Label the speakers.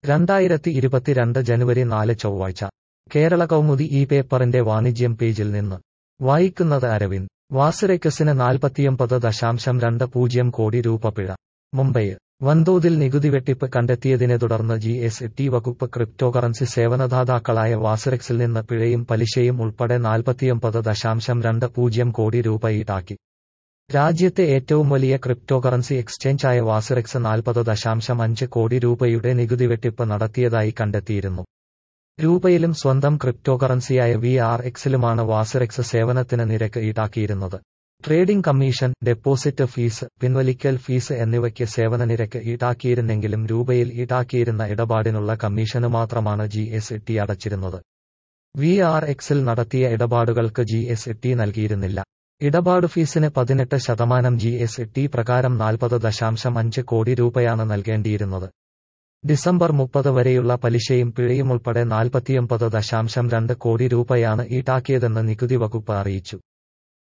Speaker 1: രണ്ടായിരത്തി ഇരുപത്തിരണ്ട് ജനുവരി നാല് ചൊവ്വാഴ്ച കേരള കൗമുദി ഈ പേപ്പറിന്റെ വാണിജ്യം പേജിൽ നിന്ന് വായിക്കുന്നത് അരവിന്ദ് വാസിറക്കസിന് നാൽപ്പത്തിയൊമ്പത് ദശാംശം രണ്ട് പൂജ്യം കോടി രൂപ പിഴ മുംബൈ വൻതോതിൽ നികുതി വെട്ടിപ്പ് കണ്ടെത്തിയതിനെ തുടർന്ന് ജി എസ് ടി വകുപ്പ് ക്രിപ്റ്റോകറൻസി സേവനദാതാക്കളായ വാസിറക്സിൽ നിന്ന് പിഴയും പലിശയും ഉൾപ്പെടെ നാൽപ്പത്തിയൊമ്പത് ദശാംശം രണ്ട് പൂജ്യം കോടി രൂപ ഈടാക്കി രാജ്യത്തെ ഏറ്റവും വലിയ ക്രിപ്റ്റോകറൻസി എക്സ്ചേഞ്ചായ വാസിറക്സ് നാൽപ്പത് ദശാംശം അഞ്ച് കോടി രൂപയുടെ നികുതി വെട്ടിപ്പ് നടത്തിയതായി കണ്ടെത്തിയിരുന്നു രൂപയിലും സ്വന്തം ക്രിപ്റ്റോകറൻസിയായ വി ആർ എക്സിലുമാണ് വാസിറക്സ് സേവനത്തിന് നിരക്ക് ഈടാക്കിയിരുന്നത് ട്രേഡിംഗ് കമ്മീഷൻ ഡെപ്പോസിറ്റ് ഫീസ് പിൻവലിക്കൽ ഫീസ് എന്നിവയ്ക്ക് സേവന നിരക്ക് ഈടാക്കിയിരുന്നെങ്കിലും രൂപയിൽ ഈടാക്കിയിരുന്ന ഇടപാടിനുള്ള കമ്മീഷന് മാത്രമാണ് ജി എസ് ടി അടച്ചിരുന്നത് വി ആർ എക്സിൽ നടത്തിയ ഇടപാടുകൾക്ക് ജി എസ് ടി നൽകിയിരുന്നില്ല ഇടപാട് ഫീസിന് പതിനെട്ട് ശതമാനം ജി എസ് ടി പ്രകാരം നാൽപ്പത് ദശാംശം അഞ്ച് കോടി രൂപയാണ് നൽകേണ്ടിയിരുന്നത് ഡിസംബർ മുപ്പത് വരെയുള്ള പലിശയും പിഴയും ഉൾപ്പെടെ നാൽപ്പത്തിയൊമ്പത് ദശാംശം രണ്ട് കോടി രൂപയാണ് ഈടാക്കിയതെന്ന് നികുതി വകുപ്പ് അറിയിച്ചു